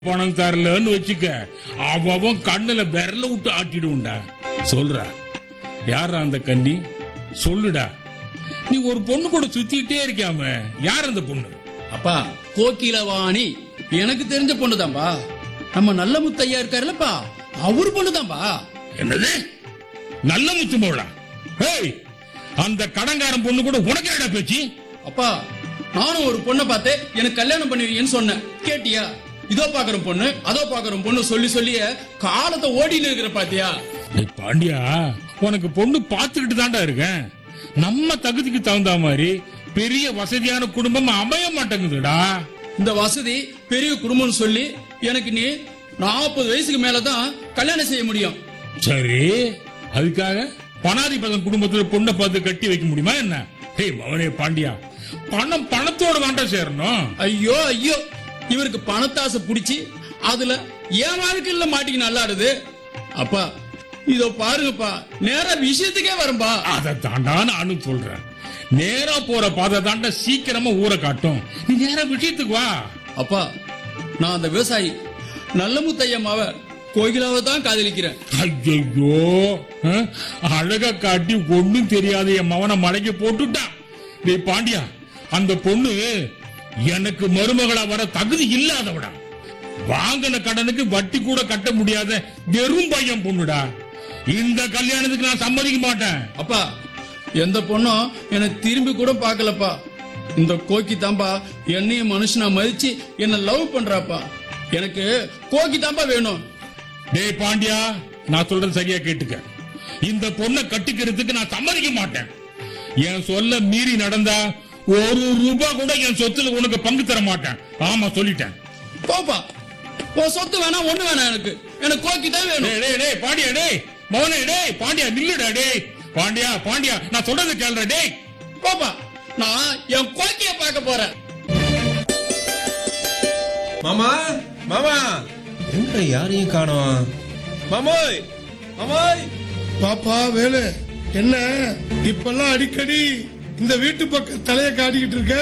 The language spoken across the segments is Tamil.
பணம் தரலன்னு வச்சுக்க அவன் கண்ணுல விரல விட்டு ஆட்டிடும்டா சொல்றா யாரா அந்த கன்னி சொல்லுடா நீ ஒரு பொண்ணு கூட சுத்திட்டே இருக்காம யார் அந்த பொண்ணு அப்பா கோகிலவாணி எனக்கு தெரிஞ்ச பொண்ணுதான்பா நம்ம நல்ல முத்தையா இருக்காருல்லப்பா அவரு பொண்ணுதான்பா என்னது நல்ல முத்து மோளா ஏய் அந்த கடங்காரன் பொண்ணு கூட உனக்கு என்னடா பேச்சு அப்பா நானும் ஒரு பொண்ணை பார்த்து எனக்கு கல்யாணம் பண்ணுவீங்கன்னு சொன்னேன் கேட்டியா இதோ பாக்குற பொண்ணு அதோ பாக்குற பொண்ணு சொல்லி சொல்லிய காலத்தை ஓடின்னு இருக்கிற பாத்தியா டேய் பாண்டியா உனக்கு பொண்ணு பார்த்துக்கிட்டு தான்டா இருக்கேன் நம்ம தகுதிக்கு தகுந்த மாதிரி பெரிய வசதியான குடும்பம் அமைய மாட்டேங்குதுடா இந்த வசதி பெரிய குடும்பம்னு சொல்லி எனக்கு நீ நாற்பது வயசுக்கு மேலதான் கல்யாணம் செய்ய முடியும் சரி அதுக்காக பணாதிபதன் குடும்பத்துல பொண்ணை பார்த்து கட்டி வைக்க முடியுமா என்ன ஹேய் மவனே பாண்டியா பணம் பணத்தோட தாண்டா சேரணும் ஐயோ ஐயோ இவருக்கு பணத்தாசை புடிச்சு அதுல என் வாழ்க்கையில மாட்டிக்கு நல்லாடுது அப்பா இதோ பாருங்கப்பா நேரா விஷயத்துக்கே வரம்பா அதை தாண்டா நானும் சொல்றேன் நேரா போற பாதை தாண்டா சீக்கிரமா ஊரை காட்டும் நீ நேரா விஷயத்துக்கு வா அப்பா நான் அந்த விவசாயி நல்ல முத்தையம்மாவ கோகிலாவை தான் காதலிக்கிறேன் ஐயோ அழக காட்டி ஒண்ணும் தெரியாத என் மவனை மலைக்கு போட்டுட்டான் டேய் பாண்டியா அந்த பொண்ணு எனக்கு மருமகளா வர தகுதி இல்லாதவடா வாங்கின கடனுக்கு வட்டி கூட கட்ட முடியாத வெறும் பையன் பொண்ணுடா இந்த கல்யாணத்துக்கு நான் சம்மதிக்க மாட்டேன் அப்பா எந்த பொண்ணும் என்னை திரும்பி கூட பார்க்கலப்பா இந்த கோக்கி தாம்பா என்னையும் மனுஷனா மதிச்சு என்ன லவ் பண்றாப்பா எனக்கு கோக்கி தாம்பா வேணும் டேய் பாண்டியா நான் சொல்றது சரியா கேட்டுக்க இந்த பொண்ணை கட்டிக்கிறதுக்கு நான் சம்மதிக்க மாட்டேன் என் சொல்ல மீறி நடந்தா ஒரு ரூபாய் கூட என் சொத்துல உனக்கு பங்கு தர மாட்டேன் ஆமா சொல்லிட்டேன் போப்பா உன் சொத்து வேணாம் ஒண்ணு வேணாம் எனக்கு எனக்கு கோக்கி தான் வேணும் டேய் டேய் டேய் பாண்டியா டேய் மௌனே டேய் பாண்டியா நில்லுடா டேய் பாண்டியா பாண்டியா நான் சொல்றது கேளுடா டேய் போப்பா நான் என் கோக்கிய பார்க்க போறேன் மாமா மாமா எங்க யாரையும் காணோம் மாமோய் மாமோய் பாப்பா வேலு என்ன இப்பெல்லாம் அடிக்கடி இந்த வீட்டு பக்கம் தலைய காட்டிக்கிட்டு இருக்க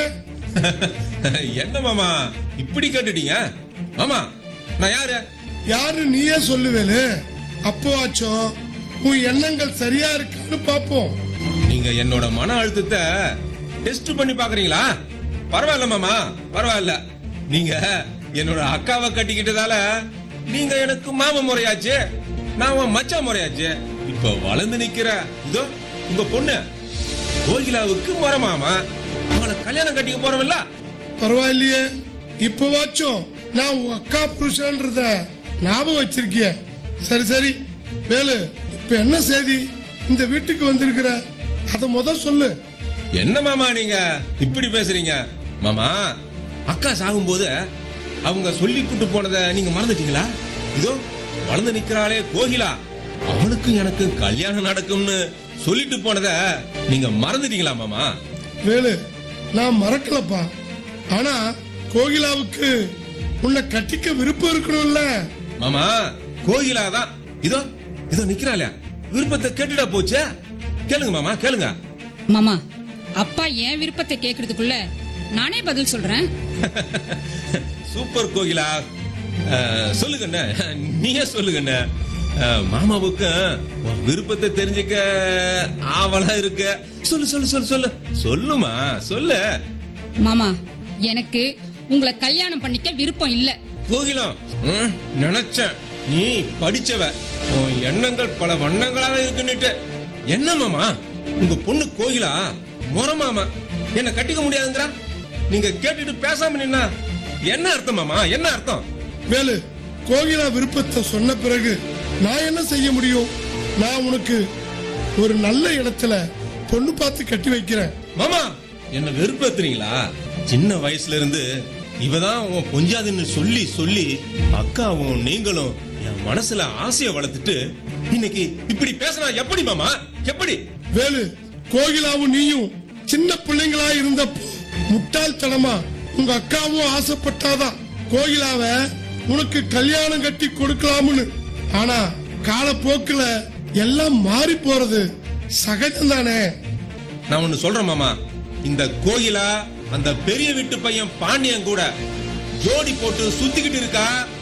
என்ன மாமா இப்படி கேட்டுட்டீங்க மாமா நான் யாரு யாரு நீயே சொல்லு வேலு அப்போ ஆச்சும் உன் எண்ணங்கள் சரியா இருக்கான்னு பாப்போம் நீங்க என்னோட மன அழுத்தத்தை டெஸ்ட் பண்ணி பாக்குறீங்களா பரவாயில்ல மாமா பரவாயில்ல நீங்க என்னோட அக்காவை கட்டிக்கிட்டதால நீங்க எனக்கு மாமா முறையாச்சு நான் உன் மச்சான் முறையாச்சு இப்ப வளர்ந்து நிக்கிற இதோ உங்க பொண்ணு கோகிலாவுக்கு முறை மாமா அவளை கல்யாணம் கட்டிக்க போறவல்ல பரவாயில்லையே இப்பவாச்சும் நான் உன் அக்கா புருஷன்றத ஞாபகம் வச்சிருக்கிய சரி சரி வேலு இப்ப என்ன செய்தி இந்த வீட்டுக்கு வந்திருக்கிற அத முத சொல்லு என்ன மாமா நீங்க இப்படி பேசுறீங்க மாமா அக்கா சாகும்போது அவங்க சொல்லி கூட்டு போனதை நீங்க மறந்துட்டீங்களா இதோ வளர்ந்து நிக்கிறாளே கோகிலா அவளுக்கும் எனக்கு கல்யாணம் நடக்கும்னு சொல்லிட்டு போனதை நீங்க மறந்துட்டீங்களா மாமா வேலு நான் மறக்கலப்பா ஆனா கோகிலாவுக்கு உன்னை கட்டிக்க விருப்பம் இருக்கணும்ல மாமா கோகிலா தான் இதோ இதோ நிக்கிறாளே விருப்பத்தை கேட்டுடா போச்சே கேளுங்க மாமா கேளுங்க மாமா அப்பா என் விருப்பத்தை கேக்குறதுக்குள்ள நானே பதில் சொல்றேன் சூப்பர் கோகிலா அஹ், சொல்லுங்கண்ணே நீயே சொல்லுங்கண்ணே அஹ், மாமாவுக்கு உன் விருப்பத்தை தெரிஞ்சுக்க ஆவலா இருக்க சொல்லு சொல்லு சொல்லு சொல்லு சொல்லுமா சொல்லு மாமா எனக்கு உங்களை கல்யாணம் பண்ணிக்க விருப்பம் இல்ல கோகிலம் ம், நினைச்சேன் நீ படிச்சவ உன் எண்ணங்கள் பல வண்ணங்களாக இருக்குன்னுட்டு என்ன மாமா உங்க பொண்ணு கோகிலா முறை மாமா என்ன கட்டிக்க முடியாதுங்கிறா நீங்க கேட்டுட்டு பேசாம நின்னா என்ன அர்த்தம் மாமா என்ன அர்த்தம் வேலு கோகிலா விருப்பத்தை சொன்ன பிறகு நான் என்ன செய்ய முடியும் நான் உனக்கு ஒரு நல்ல இடத்துல பொண்ணு பார்த்து கட்டி வைக்கிறேன் மாமா என்ன வெறுப்பேத்துறீங்களா சின்ன வயசுல இருந்து இவதான் உன் பொஞ்சாதுன்னு சொல்லி சொல்லி அக்காவும் நீங்களும் என் மனசுல ஆசைய வளர்த்துட்டு இன்னைக்கு இப்படி பேசினா எப்படி மாமா எப்படி வேலு கோகிலாவும் நீயும் சின்ன பிள்ளைங்களா இருந்தப்போ முட்டாள்தனமா உங்க அக்காவும் ஆசைப்பட்டாதான் கோகிலாவ உனக்கு கல்யாணம் கட்டி கொடுக்கலாம்னு ஆனா காலப்போக்குல எல்லாம் மாறி போறது சகஜம் தானே நான் ஒண்ணு சொல்றேன் மாமா இந்த கோயிலா அந்த பெரிய வீட்டு பையன் பாண்டியன் கூட ஜோடி போட்டு சுத்திக்கிட்டு இருக்கா